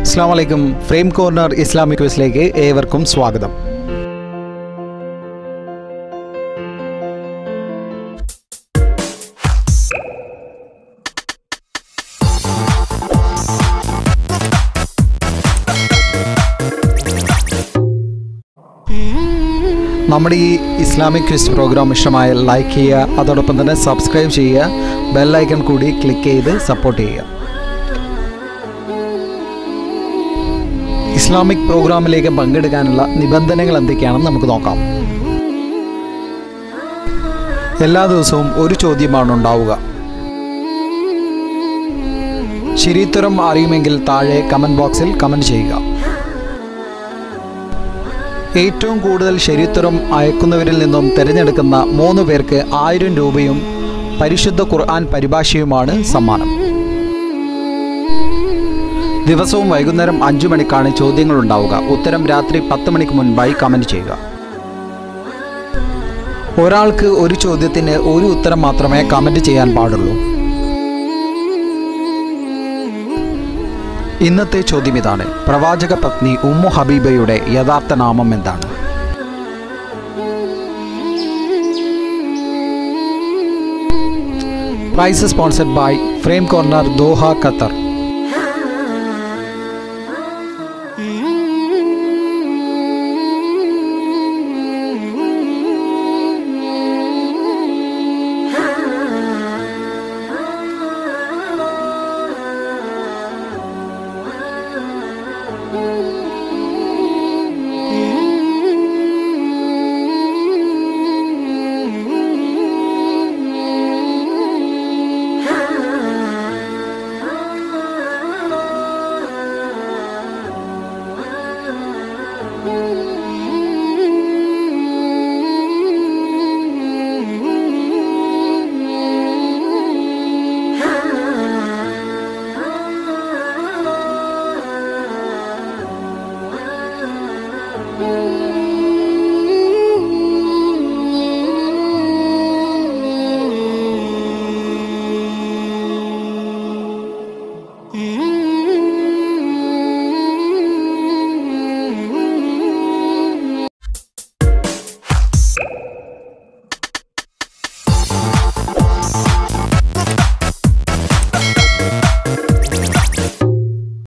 അസ്സാം വലൈക്കും frame corner Islamic ക്വിസിലേക്ക് ഏവർക്കും സ്വാഗതം നമ്മുടെ ഈ ഇസ്ലാമിക് ക്വിസ് പ്രോഗ്രാം ഇഷ്ടമായാൽ ലൈക്ക് ചെയ്യുക അതോടൊപ്പം തന്നെ സബ്സ്ക്രൈബ് ചെയ്യുക ബെല്ലൈക്കൺ കൂടി ക്ലിക്ക് ചെയ്ത് സപ്പോർട്ട് ചെയ്യുക ഇസ്ലാമിക് പ്രോഗ്രാമിലേക്ക് പങ്കെടുക്കാനുള്ള നിബന്ധനകൾ എന്തൊക്കെയാണെന്ന് നമുക്ക് നോക്കാം എല്ലാ ദിവസവും ഒരു ചോദ്യമാണ് ഉണ്ടാവുക ശരിയുത്തരം അറിയുമെങ്കിൽ താഴെ കമൻറ്റ് ബോക്സിൽ കമൻറ്റ് ചെയ്യുക ഏറ്റവും കൂടുതൽ ശരിയുത്തരം അയക്കുന്നവരിൽ നിന്നും തിരഞ്ഞെടുക്കുന്ന മൂന്ന് പേർക്ക് ആയിരം രൂപയും പരിശുദ്ധ ഖുർആൻ പരിഭാഷയുമാണ് സമ്മാനം ദിവസവും വൈകുന്നേരം അഞ്ചു മണിക്കാണ് ചോദ്യങ്ങൾ ഉണ്ടാവുക ഉത്തരം രാത്രി പത്ത് മണിക്ക് മുൻപായി കമൻറ്റ് ചെയ്യുക ഒരാൾക്ക് ഒരു ചോദ്യത്തിന് ഒരു ഉത്തരം മാത്രമേ കമൻറ്റ് ചെയ്യാൻ പാടുള്ളൂ ഇന്നത്തെ ചോദ്യം ഇതാണ് പ്രവാചക പത്നി ഉമ്മു ഹബീബയുടെ യഥാർത്ഥ നാമം എന്താണ് prize sponsored by frame corner Doha Qatar